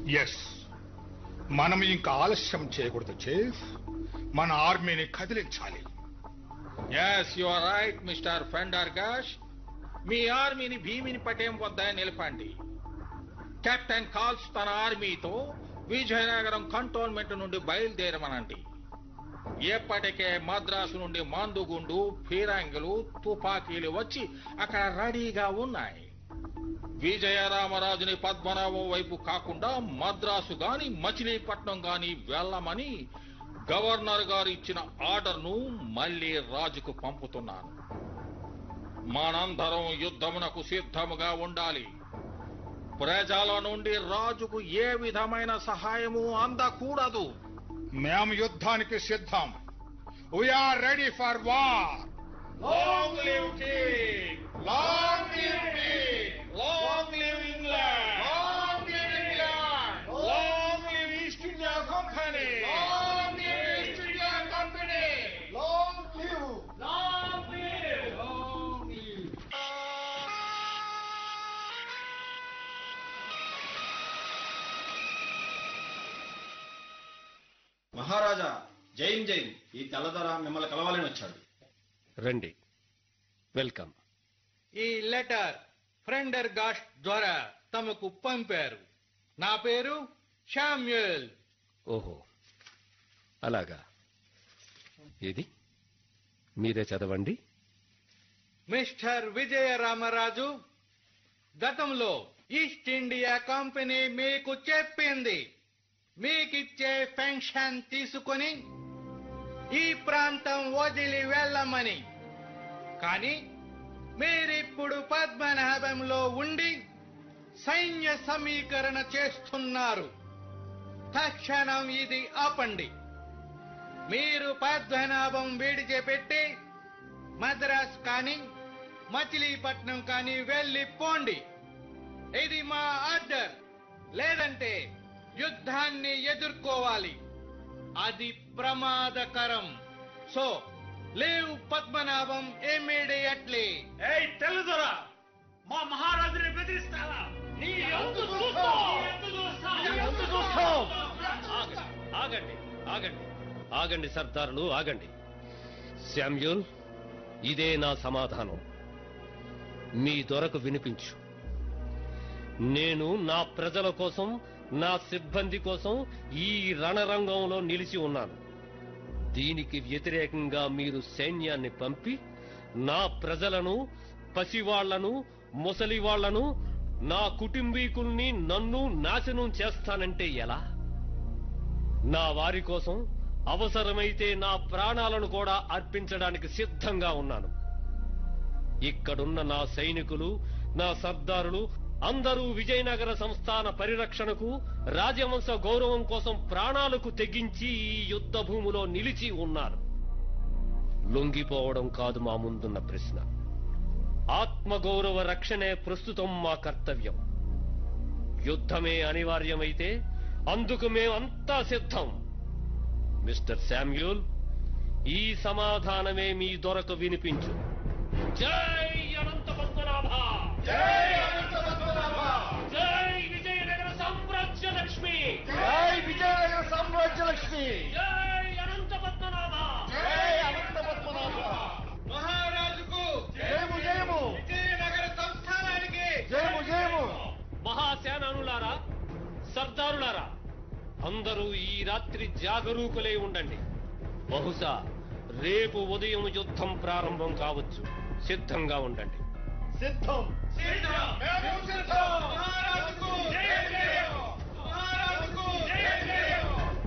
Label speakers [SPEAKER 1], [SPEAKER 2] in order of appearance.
[SPEAKER 1] Yes మనం ఇంకా ఆలస్యం చేయకూడదు చీఫ్ మన ఆర్మీని కదిలించాలి
[SPEAKER 2] yes you are right mister ఫెండర్గాష్ మీ ఆర్మీని భీమిని పటేం వద్ద నిలపండి కెప్టెన్ కాల్స్ తన ఆర్మీతో విజయనగరం కంటోన్మెంట్ నుండి బయలుదేరమనండి ఎప్పటికే మద్రాసు నుండి మందుగుండు ఫిరంగులు తుపాకీలు వచ్చి అక్కడ రెడీగా ఉన్నాయి విజయరామరాజుని పద్మనాభం వైపు కాకుండా మద్రాసు గాని మచిలీపట్నం గాని వెళ్ళమని గవర్నర్ గారు ఇచ్చిన ఆర్డర్ను మళ్ళీ రాజుకు పంపుతున్నాను మనందరం యుద్ధమునకు సిద్ధముగా ఉండాలి ప్రజల నుండి రాజుకు ఏ విధమైన సహాయము అందకూడదు
[SPEAKER 1] మేము యుద్ధానికి సిద్ధం we are ready for war
[SPEAKER 2] long live king long live king long live England long live England long live East India Company long live East India Company long live long live long live
[SPEAKER 3] Maharaja జైన్ జైన్ ఈ తెల్లదొర మిమ్మల్ని కలవాలని వచ్చాడు
[SPEAKER 4] రండి welcome
[SPEAKER 5] ఈ letter ఫ్రెండర్ గాస్ట్ ద్వారా తమకు పంపారు నా పేరు శామ్యుయల్
[SPEAKER 4] ఓహో అలాగా ఇది మీరే చదవండి
[SPEAKER 5] మిస్టర్ విజయ రామరాజు గతంలో ఈస్ట్ ఇండియా కంపెనీ మీకు చెప్పింది మీకిచ్చే పెన్షన్ తీసుకొని ఈ ప్రాంతం వదిలి వెళ్ళమని కానీ మీరిప్పుడు పద్మనాభంలో ఉండి సైన్య సమీకరణ చేస్తున్నారు తక్షణం ఇది ఆపండి మీరు పద్మనాభం విడిచిపెట్టి మద్రాస్ కానీ మచిలీపట్నం కానీ వెళ్ళి పోండి ఇది మా ఆర్డర్ లేదంటే యుద్ధాన్ని ఎదుర్కోవాలి అది ప్రమాదకరం సో లేవు పద్మనాభం ఇమ్మీడియట్లీ
[SPEAKER 6] ఏయ్ తెల్లదొరా మా మహారాజుని బెదిరిస్తావా నీ అంతు చూస్తాం. నీ అంతు చూస్తాం.
[SPEAKER 4] ఆగండి ఆగండి ఆగండి ఆగండి సర్దారులు ఆగండి శామ్యూల్ ఇదే నా సమాధానం మీ దొరకు వినిపించు నేను నా ప్రజల కోసం నా సిబ్బంది కోసం ఈ రణరంగంలో నిలిచి ఉన్నాను దీనికి వ్యతిరేకంగా మీరు సైన్యాన్ని పంపి నా ప్రజలను పసివాళ్లను ముసలివాళ్లను నా కుటుంబీకుల్ని నన్ను నాశనం చేస్తానంటే ఎలా నా వారి కోసం అవసరమైతే నా ప్రాణాలను కూడా అర్పించడానికి సిద్ధంగా ఉన్నాను ఇక్కడున్న నా సైనికులు నా సర్దారులు అందరూ విజయనగర సంస్థాన పరిరక్షణకు రాజవంశ గౌరవం కోసం ప్రాణాలకు తెగించి ఈ యుద్ధ భూమిలో నిలిచి ఉన్నారు లొంగిపోవడం కాదు మా ముందున్న ప్రశ్న ఆత్మగౌరవ రక్షణే ప్రస్తుతం మా కర్తవ్యం యుద్ధమే అనివార్యమైతే అందుకు మేమంతా సిద్ధం మిస్టర్ శామ్యూల్ ఈ సమాధానమే మీ దొరకు వినిపించు జై అనంత పద్మనాభ
[SPEAKER 6] జై అనంత పద్మనాభ.
[SPEAKER 4] జై విజయనగర సామ్రాజ్య లక్ష్మి
[SPEAKER 6] జై విజయనగర సామ్రాజ్య లక్ష్మి
[SPEAKER 4] జై అనంత పద్మనాభ
[SPEAKER 6] జై అనంత పద్మనాభ
[SPEAKER 5] మహారాజుకు
[SPEAKER 6] జయము జయము
[SPEAKER 5] విజయనగర సంస్థానానికి
[SPEAKER 6] జయము జయము
[SPEAKER 4] మహాసేనానులారా సర్దారులారా అందరూ ఈ రాత్రి జాగరూకులై ఉండండి బహుశా రేపు ఉదయం యుద్ధం ప్రారంభం కావచ్చు సిద్ధంగా ఉండండి
[SPEAKER 6] సిద్ధం
[SPEAKER 5] సిద్ధం.
[SPEAKER 6] మేము సిద్ధం